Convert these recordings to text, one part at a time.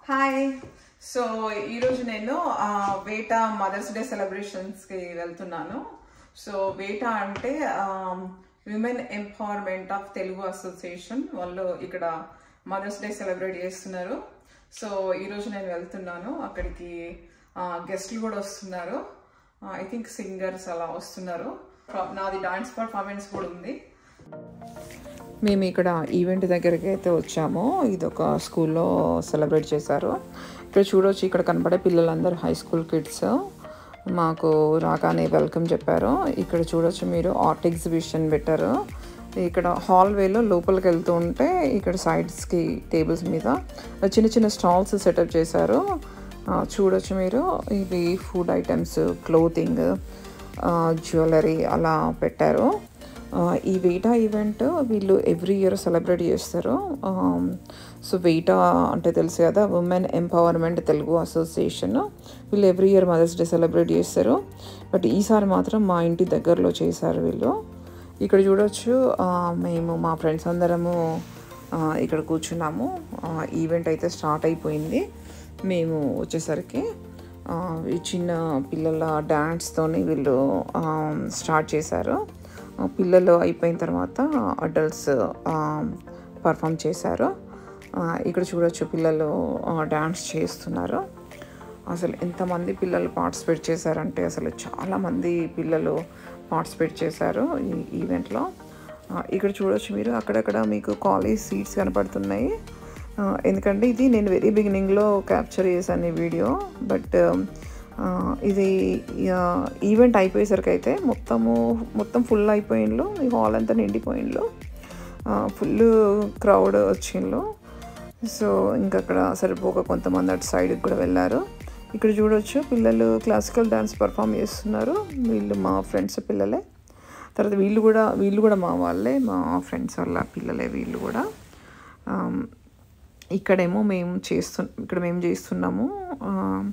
hi so ఈరోజు నేను ఆ, వేటా మదర్స్ డే సెలబ్రేషన్స్కి వెళ్తున్నాను సో వేటా అంటే women empowerment of Telugu association వాళ్ళు ఇక్కడ మదర్స్ డే సెలబ్రేట్ చేస్తున్నారు సో ఈరోజు నేను వెళ్తున్నాను అక్కడికి గెస్ట్లు కూడా వస్తున్నారు ఐ థింక్ సింగర్స్ అలా వస్తున్నారు నాది డాన్స్ పర్ఫార్మెన్స్ కూడా ఉంది మేము ఇక్కడ ఈవెంట్ దగ్గరికి అయితే వచ్చాము ఇది ఒక స్కూల్లో సెలబ్రేట్ చేశారు ఇక్కడ చూడొచ్చు ఇక్కడ కనపడే పిల్లలందరూ హై స్కూల్ కిడ్స్ మాకు రాగానే వెల్కమ్ చెప్పారు ఇక్కడ చూడొచ్చు మీరు ఆర్ట్ ఎగ్జిబిషన్ పెట్టారు ఇక్కడ హాల్వేలో లోపలికి వెళ్తూ ఉంటే ఇక్కడ సైడ్స్కి టేబుల్స్ మీద చిన్న చిన్న స్టాల్స్ సెటప్ చేశారు ఆ, చూడొచ్చు మీరు ఇవి ఫుడ్ ఐటమ్స్ క్లోతింగ్ జ్యువెలరీ అలా పెట్టారు ఆ, ఈ వెయిటా ఈవెంట్ వీళ్ళు ఎవ్రీ ఇయర్ సెలబ్రేట్ చేస్తారు సో వెయిటా అంటే తెలుసు కదా ఉమెన్ ఎంపవర్మెంట్ తెలుగు అసోసియేషన్ వీళ్ళు every year Mother's Day celebrate చేస్తారు బట్ ఈసారి మాత్రం మా ఇంటి దగ్గరలో చేశారు వీళ్ళు ఇక్కడ చూడొచ్చు ఆ, మేము మా ఫ్రెండ్స్ అందరము ఆ, ఇక్కడ కూర్చున్నాము ఈవెంట్ అయితే స్టార్ట్ అయిపోయింది మేము వచ్చేసరికి ఆ, ఈ చిన్న పిల్లల డ్యాన్స్తోని వీళ్ళు ఆ, స్టార్ట్ చేశారు ఆ, పిల్లలు అయిపోయిన తర్వాత అడల్ట్స్ పర్ఫామ్ చేశారు ఆ, ఇక్కడ చూడొచ్చు పిల్లలు డ్యాన్స్ చేస్తున్నారు అసలు ఎంతమంది పిల్లలు పార్టిసిపేట్ చేశారంటే అసలు చాలామంది పిల్లలు పార్టిసిపేట్ చేశారు ఈ ఈవెంట్లో ఆ, ఇక్కడ చూడొచ్చు మీరు అక్కడక్కడ మీకు కాలేజ్ సీట్స్ కనపడుతున్నాయి ఆ, ఎందుకంటే ఇది నేను వెరీ బిగినింగ్లో క్యాప్చర్ చేశాను ఈ వీడియో బట్ ఇది ఈవెంట్ అయిపోయేసరికి అయితే మొత్తము మొత్తం ఫుల్ అయిపోయిండ్లు ఈ హాల్ అంతా నిండిపోయిండ్లు ఫుల్ క్రౌడ్ వచ్చిండ్లు సో ఇంకా అక్కడ సరిపోక కొంతమంది అటు సైడ్కి కూడా వెళ్ళారు ఇక్కడ చూడొచ్చు పిల్లలు క్లాసికల్ డ్యాన్స్ పర్ఫామ్ చేస్తున్నారు వీళ్ళు మా ఫ్రెండ్స్ పిల్లలే తర్వాత వీళ్ళు కూడా వీళ్ళు కూడా మా వాళ్ళే మా ఫ్రెండ్స్ వాళ్ళ పిల్లలే వీళ్ళు కూడా ఆమ్, ఇక్కడేమో మేము చేస్తు ఇక్కడ మేము చేస్తున్నాము ఆ,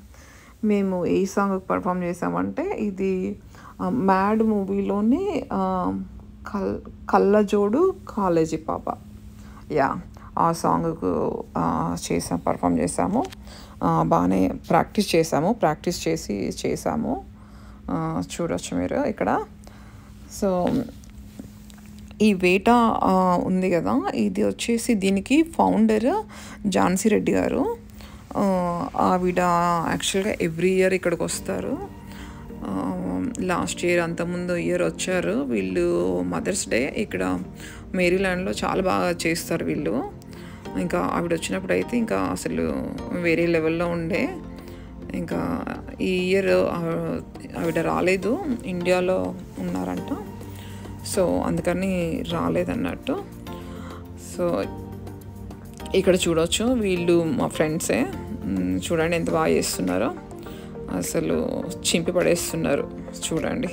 మేము ఏ సాంగ్ పర్ఫామ్ చేసామంటే ఇది ఆ, మ్యాడ్ మూవీలోని ఆ, కల్ కళ్ళజోడు కాలేజీ పాప యా ఆ సాంగ్కు చేసాం పర్ఫామ్ చేసాము ఆ, బాగానే ప్రాక్టీస్ చేసాము ప్రాక్టీస్ చేసి చేసాము ఆ, చూడొచ్చు మీరు ఇక్కడ సో ఈ వేటా ఆ, ఉంది కదా ఇది వచ్చేసి దీనికి ఫౌండర్ ఝాన్సీ రెడ్డి గారు ఆ, ఆవిడ యాక్చువల్గా ఎవ్రీ ఇయర్ ఇక్కడికి వస్తారు లాస్ట్ ఇయర్ అంతకుముందు ఇయర్ వచ్చారు వీళ్ళు మదర్స్ డే ఇక్కడ మేరీల్యాండ్లో చాలా బాగా చేస్తారు వీళ్ళు ఇంకా ఆవిడ వచ్చినప్పుడు అయితే ఇంకా అసలు వేరే లెవెల్లో ఉండే ఇంకా ఈ ఇయర్ ఆవిడ రాలేదు ఇండియాలో ఉన్నారంట సో అందుకని రాలేదన్నట్టు సో ఇక్కడ చూడొచ్చు వీళ్ళు మా ఫ్రెండ్సే మ్, చూడండి ఎంత బాగా చేస్తున్నారో అసలు చింపి పడేస్తున్నారు చూడండి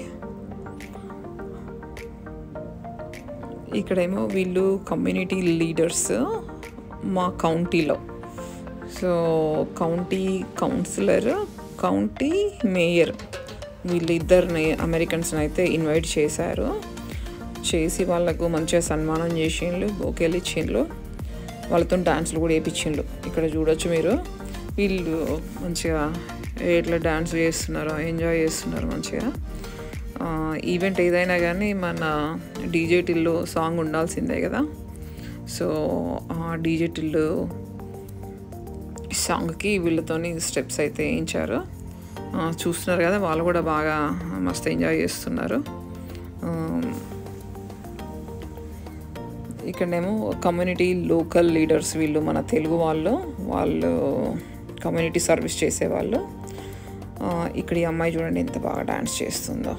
ఇక్కడేమో వీళ్ళు కమ్యూనిటీ లీడర్స్ మా కౌంటీలో so county councillor county mayor వీళ్ళిద్దరిని అమెరికన్స్ని అయితే ఇన్వైట్ చేశారు చేసి వాళ్ళకు మంచిగా సన్మానం చేసిండ్రు బోకేలు ఇచ్చిండ్రు వాళ్ళతో డాన్స్లు కూడా వేయించిండ్రు ఇక్కడ చూడొచ్చు మీరు వీళ్ళు మంచిగా ఎట్లా డాన్స్ చేస్తున్నారో ఎంజాయ్ చేస్తున్నారు మంచిగా ఆ, ఈవెంట్ ఏదైనా కానీ మన డీజే టిల్లో సాంగ్ ఉండాల్సిందే కదా సో ఆ డీజే టిల్లు సాంగ్కి వీళ్ళతోని స్టెప్స్ అయితే వేయించారు ఆ, చూస్తున్నారు కదా వాళ్ళు కూడా బాగా మస్తు ఎంజాయ్ చేస్తున్నారు ఆ, ఇక్కడేమో కమ్యూనిటీ లోకల్ లీడర్స్ వీళ్ళు మన తెలుగు వాళ్ళు వాళ్ళు కమ్యూనిటీ సర్వీస్ చేసేవాళ్ళు ఆ, ఇక్కడ ఈ అమ్మాయి చూడండి ఎంత బాగా డాన్స్ చేస్తుందో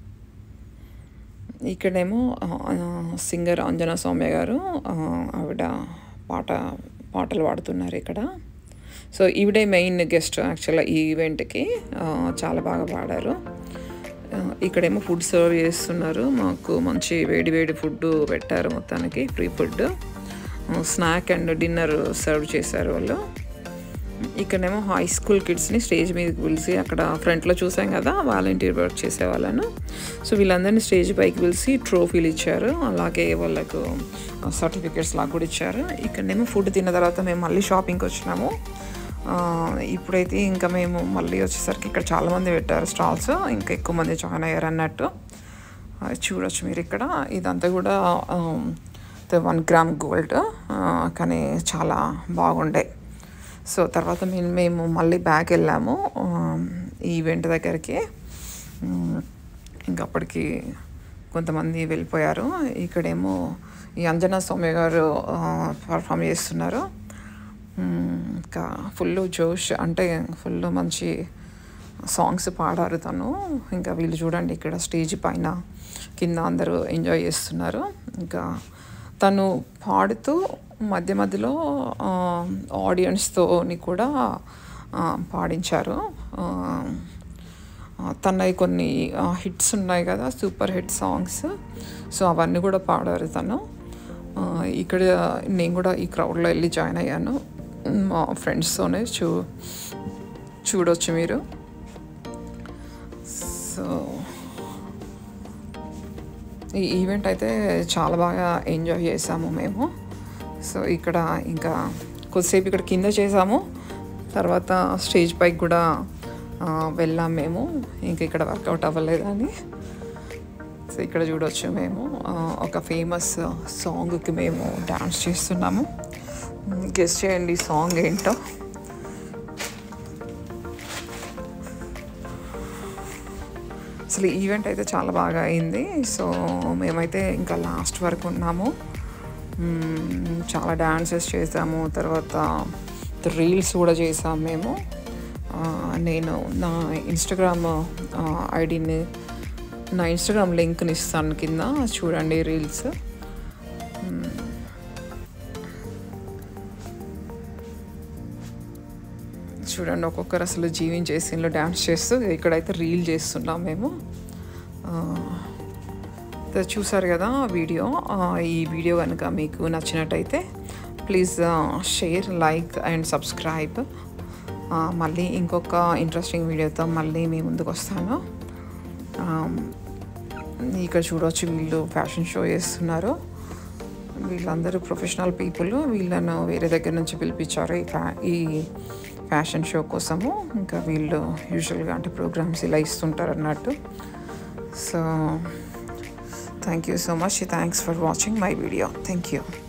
ఇక్కడేమో సింగర్ అంజనా సౌమ్య గారు ఆ, ఆవిడ పాట పాటలు పాడుతున్నారు ఇక్కడ సో ఈవిడే మెయిన్ గెస్ట్ యాక్చువల్గా ఈ ఈవెంట్కి ఆ, చాలా బాగా పాడారు ఆ, ఇక్కడేమో ఫుడ్ సర్వ్ చేస్తున్నారు మాకు మంచి వేడి వేడి ఫుడ్ పెట్టారు మొత్తానికి free food snack and dinner serve చేశారు వాళ్ళు ఇక్కడేమో హై స్కూల్ కిడ్స్ని స్టేజ్ మీదకి పిలిచి అక్కడ ఫ్రంట్లో చూసాం కదా వాలంటీర్ వర్క్ చేసే వాళ్ళను సో వీళ్ళందరినీ స్టేజ్ పైకి పిలిచి ట్రోఫీలు ఇచ్చారు అలాగే వాళ్ళకు సర్టిఫికేట్స్ లాగా కూడా ఇచ్చారు ఇక్కడేమో ఫుడ్ తిన్న తర్వాత మేము మళ్ళీ షాపింగ్కి వచ్చినాము ఆ, ఇప్పుడైతే ఇంకా మేము మళ్ళీ వచ్చేసరికి ఇక్కడ చాలామంది పెట్టారు స్టాల్స్ ఇంకా ఎక్కువ మంది జాయిన్ అయ్యారు అన్నట్టు అది చూడొచ్చు మీరు ఇక్కడ ఇదంతా కూడా వన్ గ్రామ్ గోల్డ్ కానీ చాలా బాగుండే సో తర్వాత మేము మేము మళ్ళీ బ్యాక్ వెళ్ళాము ఆ, ఈ ఈవెంట్ దగ్గరికి ఉమ్, ఇంకా అప్పటికి కొంతమంది వెళ్ళిపోయారు ఇక్కడేమో ఈ అంజనా సౌమ్య గారు పర్ఫామ్ చేస్తున్నారు ఉమ్, ఇంకా ఫుల్ జోష్ అంటే ఫుల్ మంచి సాంగ్స్ పాడారు తను ఇంకా వీళ్ళు చూడండి ఇక్కడ స్టేజ్ పైన కింద అందరూ ఎంజాయ్ చేస్తున్నారు ఇంకా తను పాడుతూ మధ్య మధ్యలో ఆడియన్స్తోని కూడా ఆ, పాడించారు ఆ, ఆ, తనవి కొన్ని హిట్స్ ఉన్నాయి కదా సూపర్ హిట్ సాంగ్స్ సో అవన్నీ కూడా పాడారు తను ఆ, ఇక్కడ నేను కూడా ఈ క్రౌడ్లో వెళ్ళి జాయిన్ అయ్యాను మా ఫ్రెండ్స్తోనే చూ చూడొచ్చు మీరు సో ఈ ఈవెంట్ అయితే చాలా బాగా ఎంజాయ్ చేసాము మేము సో ఇక్కడ ఇంకా కొద్దిసేపు ఇక్కడ కింద చేసాము తర్వాత స్టేజ్ పైకి కూడా ఆ, వెళ్ళాం మేము ఇంకా ఇక్కడ వర్కౌట్ అవ్వలేదని సో ఇక్కడ చూడొచ్చు మేము ఆ, ఒక ఫేమస్ సాంగ్కి మేము డాన్స్ చేస్తున్నాము గెస్ట్ చేయండి సాంగ్ ఏంటో అసలు ఈవెంట్ అయితే చాలా బాగా అయింది సో మేమైతే ఇంకా లాస్ట్ వరకు ఉన్నాము మ్మ్, చాలా డాన్సెస్ చేసాము తర్వాత రీల్స్ కూడా చేసాము మేము ఆ, నేను నా ఇన్స్టాగ్రామ్ ఐడిని నా ఇన్స్టాగ్రామ్ లింక్ని ఇస్తాను కింద చూడండి రీల్స్ చూడండి ఒక్కొక్కరు అసలు జీవించేసిలో డ్యాన్స్ చేస్తూ ఇక్కడైతే రీల్ చేస్తున్నాం మేము ఆ, అయితే చూసారు కదా వీడియో ఆ, ఈ వీడియో కనుక మీకు నచ్చినట్టయితే please share like and subscribe మళ్ళీ ఇంకొక ఇంట్రెస్టింగ్ వీడియోతో మళ్ళీ మీ ముందుకు వస్తాను ఆ, ఇక్కడ చూడవచ్చు వీళ్ళు ఫ్యాషన్ షో చేస్తున్నారు వీళ్ళందరూ ప్రొఫెషనల్ పీపుల్ వీళ్ళను వేరే దగ్గర నుంచి పిలిపించారు ఈ ఫ్యా ఈ ఫ్యాషన్ షో కోసము ఇంకా వీళ్ళు యూజువల్గా అంటే ప్రోగ్రామ్స్ ఇలా ఇస్తుంటారు అన్నట్టు so thank you so much thanks for watching my video thank you